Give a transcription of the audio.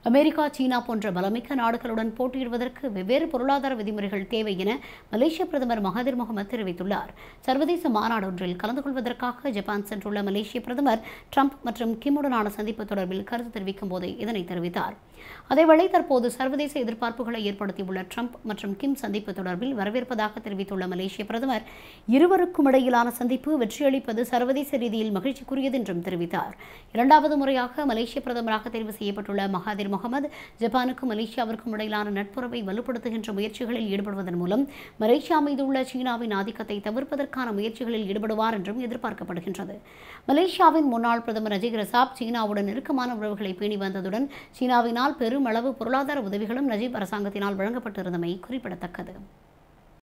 America சீனா போன்ற பலமிக்க நாடுகளுடன் போட்டியிடுவதற்கு வெவ்வேறு பொருளாதார விதிமுறைகள் தேவை என மலேசிய பிரதமர் மகாதிர் முகமது தெரிவித்துள்ளார் சர்வதேச மாநாடொன்றில் கலந்து கொள்வதற்காக ஜப்பான் சென்றுள்ள மலேசிய பிரதமர் ட்ரம்ப் மற்றும் கிம்முடனான சந்திப்பு தொடர்பில் கருத்து தெரிவிக்கும் போதே இதனை தெரிவித்தார் அதேவேளை தற்போது சர்வதேச எதிர்பார்ப்புகளை ஏற்படுத்தியுள்ள ட்ரம்ப் மற்றும் கிம் சந்திப்பு தொடர்பில் வரவேற்பதாக தெரிவித்துள்ள மலேசிய பிரதமர் இருவருக்கும் இடையிலான சந்திப்பு வெற்றியளிப்பது சர்வதேச ரீதியில் மகிழ்ச்சிக்குரியது என்றும் தெரிவித்தார் இரண்டாவது முறையாக மலேசிய பிரதமராக தேர்வு செய்யப்பட்டுள்ள மகாதிர் முகமது ஜப்பானுக்கும் மலேசியாவிற்கும் இடையிலான நட்புறவை வலுப்படுத்துகின்ற முயற்சிகளில் ஈடுபடுவதன் மூலம் மலேசியா மீது உள்ள சீனாவின் ஆதிக்கத்தை தவிர்ப்பதற்கான முயற்சிகளில் ஈடுபடுவார் என்றும் எதிர்பார்க்கப்படுகின்றது மலேசியாவின் முன்னாள் பிரதமர் நஜீப் ரசாப் சீனாவுடன் நெருக்கமான உறவுகளை பேணி வந்ததுடன் சீனாவினால் பெருமளவு பொருளாதார உதவிகளும் நஜீப் அரசாங்கத்தினால் வழங்கப்பட்டிருந்தமை குறிப்பிடத்தக்கது